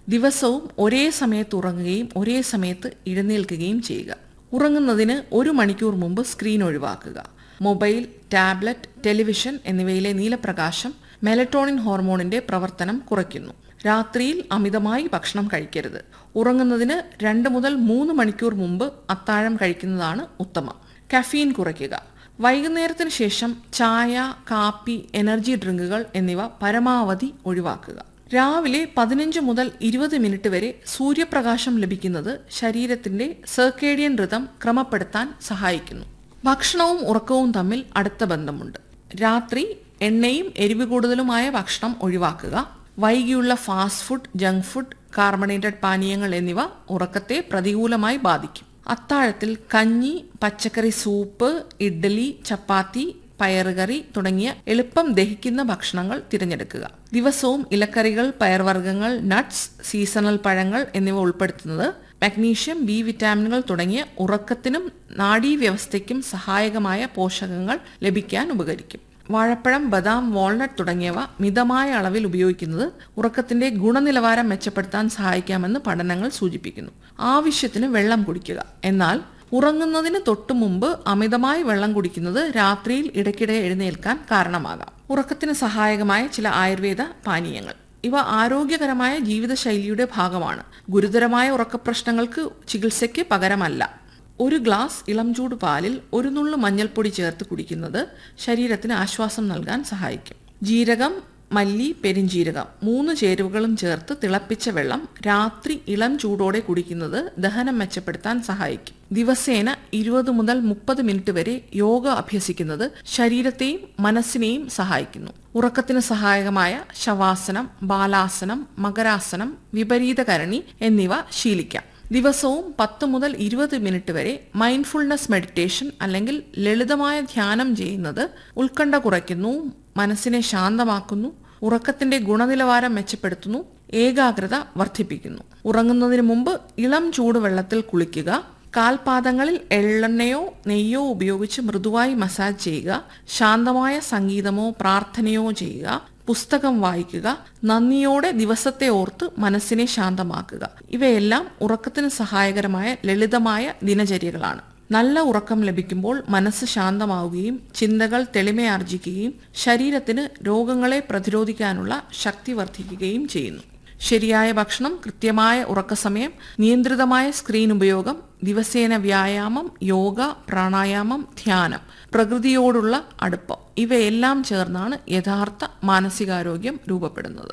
ദിവസവും ഒരേ സമയത്ത് ഉറങ്ങുകയും ഒരേ സമയത്ത് എഴുന്നേൽക്കുകയും ചെയ്യുക ഉറങ്ങുന്നതിന് ഒരു മണിക്കൂർ മുമ്പ് സ്ക്രീൻ ഒഴിവാക്കുക മൊബൈൽ ടാബ്ലറ്റ് ടെലിവിഷൻ എന്നിവയിലെ നീലപ്രകാശം മെലറ്റോണിൻ ഹോർമോണിന്റെ പ്രവർത്തനം കുറയ്ക്കുന്നു രാത്രിയിൽ അമിതമായി ഭക്ഷണം കഴിക്കരുത് ഉറങ്ങുന്നതിന് രണ്ട് മുതൽ മൂന്ന് മണിക്കൂർ മുമ്പ് അത്താഴം കഴിക്കുന്നതാണ് ഉത്തമം കഫീൻ കുറയ്ക്കുക വൈകുന്നേരത്തിന് ശേഷം ചായ കാപ്പി എനർജി ഡ്രിങ്കുകൾ എന്നിവ പരമാവധി ഒഴിവാക്കുക രാവിലെ പതിനഞ്ച് മുതൽ ഇരുപത് മിനിറ്റ് വരെ സൂര്യപ്രകാശം ലഭിക്കുന്നത് ശരീരത്തിന്റെ സർക്കേഡിയൻ ഋതം ക്രമപ്പെടുത്താൻ സഹായിക്കുന്നു ഭക്ഷണവും ഉറക്കവും തമ്മിൽ അടുത്ത ബന്ധമുണ്ട് രാത്രി എണ്ണയും എരിവ് കൂടുതലുമായ ഭക്ഷണം ഒഴിവാക്കുക വൈകിയുള്ള fast food junk food carbonated പാനീയങ്ങൾ എന്നിവ ഉറക്കത്തെ പ്രതികൂലമായി ബാധിക്കും അത്താഴത്തിൽ കഞ്ഞി പച്ചക്കറി സൂപ്പ് ഇഡ്ഡലി ചപ്പാത്തി പയറുകറി തുടങ്ങിയ എളുപ്പം ദഹിക്കുന്ന ഭക്ഷണങ്ങൾ തിരഞ്ഞെടുക്കുക ദിവസവും ഇലക്കറികൾ പയർവർഗ്ഗങ്ങൾ നട്ട്സ് സീസണൽ പഴങ്ങൾ എന്നിവ ഉൾപ്പെടുത്തുന്നത് മഗ്നീഷ്യം ബി വിറ്റാമിനുകൾ തുടങ്ങിയ ഉറക്കത്തിനും നാഡീവ്യവസ്ഥയ്ക്കും സഹായകമായ പോഷകങ്ങൾ ലഭിക്കാൻ ഉപകരിക്കും വാഴപ്പഴം ബദാം വാൾനട്ട് തുടങ്ങിയവ മിതമായ അളവിൽ ഉപയോഗിക്കുന്നത് ഉറക്കത്തിന്റെ ഗുണനിലവാരം മെച്ചപ്പെടുത്താൻ സഹായിക്കാമെന്ന് പഠനങ്ങൾ സൂചിപ്പിക്കുന്നു ആവശ്യത്തിന് വെള്ളം കുടിക്കുക എന്നാൽ ഉറങ്ങുന്നതിന് തൊട്ടു മുമ്പ് അമിതമായി വെള്ളം കുടിക്കുന്നത് രാത്രിയിൽ ഇടയ്ക്കിടെ എഴുന്നേൽക്കാൻ കാരണമാകാം ഉറക്കത്തിന് സഹായകമായ ചില ആയുർവേദ പാനീയങ്ങൾ ഇവ ആരോഗ്യകരമായ ജീവിതശൈലിയുടെ ഭാഗമാണ് ഗുരുതരമായ ഉറക്കപ്രശ്നങ്ങൾക്ക് ചികിത്സയ്ക്ക് പകരമല്ല ഒരു ഗ്ലാസ് ഇളം ചൂട് പാലിൽ ഒരു നുള്ളു മഞ്ഞൾപ്പൊടി ചേർത്ത് കുടിക്കുന്നത് ശരീരത്തിന് ആശ്വാസം നൽകാൻ സഹായിക്കും ജീരകം മല്ലി പെരിഞ്ജീരകം മൂന്ന് ചേരുവകളും ചേർത്ത് തിളപ്പിച്ച വെള്ളം രാത്രി ഇളം ചൂടോടെ കുടിക്കുന്നത് ദഹനം മെച്ചപ്പെടുത്താൻ സഹായിക്കും ദിവസേന ഇരുപത് മുതൽ മുപ്പത് മിനിറ്റ് വരെ യോഗ അഭ്യസിക്കുന്നത് ശരീരത്തെയും മനസ്സിനെയും സഹായിക്കുന്നു ഉറക്കത്തിന് സഹായകമായ ശവാസനം ബാലാസനം മകരാസനം വിപരീതകരണി എന്നിവ ശീലിക്കാം ദിവസവും പത്ത് മുതൽ ഇരുപത് മിനിറ്റ് വരെ മൈൻഡ്ഫുൾനെസ് മെഡിറ്റേഷൻ അല്ലെങ്കിൽ ലളിതമായ ധ്യാനം ചെയ്യുന്നത് ഉത്കണ്ഠ കുറയ്ക്കുന്നു മനസ്സിനെ ശാന്തമാക്കുന്നു ഉറക്കത്തിന്റെ ഗുണനിലവാരം മെച്ചപ്പെടുത്തുന്നു ഏകാഗ്രത വർദ്ധിപ്പിക്കുന്നു ഉറങ്ങുന്നതിന് മുമ്പ് ഇളം ചൂടുവെള്ളത്തിൽ കുളിക്കുക കാൽപാദങ്ങളിൽ എള്ളെണ്ണയോ നെയ്യോ ഉപയോഗിച്ച് മൃദുവായി മസാജ് ചെയ്യുക ശാന്തമായ സംഗീതമോ പ്രാർത്ഥനയോ ചെയ്യുക പുസ്തകം വായിക്കുക നന്ദിയോടെ ദിവസത്തെ ഓർത്ത് മനസ്സിനെ ശാന്തമാക്കുക ഇവയെല്ലാം ഉറക്കത്തിന് സഹായകരമായ ലളിതമായ ദിനചര്യകളാണ് നല്ല ഉറക്കം ലഭിക്കുമ്പോൾ മനസ്സ് ശാന്തമാവുകയും ചിന്തകൾ തെളിമയാർജിക്കുകയും ശരീരത്തിന് രോഗങ്ങളെ പ്രതിരോധിക്കാനുള്ള ശക്തി വർദ്ധിക്കുകയും ചെയ്യുന്നു ശരിയായ ഭക്ഷണം കൃത്യമായ ഉറക്കസമയം നിയന്ത്രിതമായ സ്ക്രീൻ ഉപയോഗം ദിവസേന വ്യായാമം യോഗ പ്രാണായാമം ധ്യാനം പ്രകൃതിയോടുള്ള അടുപ്പം ഇവയെല്ലാം ചേർന്നാണ് യഥാർത്ഥ മാനസികാരോഗ്യം രൂപപ്പെടുന്നത്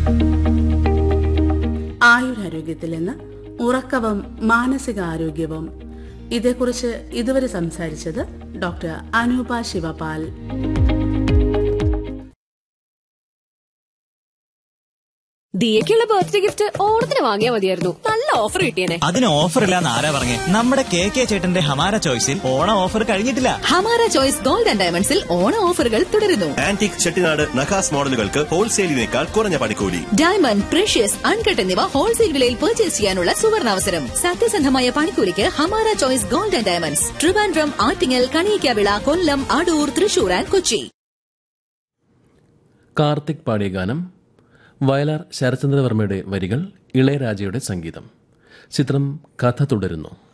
ആയുരാരോഗ്യത്തിൽ നിന്ന് ഉറക്കവും മാനസികാരോഗ്യവും ഇതേക്കുറിച്ച് ഇതുവരെ സംസാരിച്ചത് ഡോക്ടർ അനൂപ ശിവപാൽ ദിയക്കുള്ള ബർത്ത്ഡേ ഗിഫ്റ്റ് ഓണത്തിന് വാങ്ങിയാൽ മതിയായിരുന്നു നല്ല ഓഫർ കിട്ടിയേനെ അതിന് ഓഫർ ഇല്ലാന്ന് ആരാ പറഞ്ഞേ നമ്മുടെ കെ കെ ചേട്ടന്റെ ഹമാര ചോയ്സിൽ ഓണ ഓഫർ കഴിഞ്ഞിട്ടില്ല ഹമാര ചോയ്സ് ഗോൾഡ് ആൻഡ് ഡയമണ്ട്സിൽ ഓണ ഓഫറുകൾ തുടരുന്നു ആന്റിക് ചെട്ടിനാട് നഖാസ് മോഡലുകൾക്ക് ഹോൾസെയിലിനേക്കാൾ കുറഞ്ഞ പണിക്കൂലി ഡയമണ്ട് പ്രഷ്യസ് അൺകട്ട് എന്നിവ ഹോൾസെയിൽ വിലയിൽ പർച്ചേസ് ചെയ്യാനുള്ള സുവർണാവസരം സത്യസന്ധമായ പണിക്കൂലിക്ക് Hamara choice gold and diamonds Trivandrum Attingal Kaniyikkavila Kollam Adoor Thrissur and Kochi Karthik പാടിയ ഗാനം വയലാർ ശരചന്ദ്രവർമ്മയുടെ വരികൾ ഇളയരാജയുടെ സംഗീതം ചിത്രം കഥ തുടരുന്നു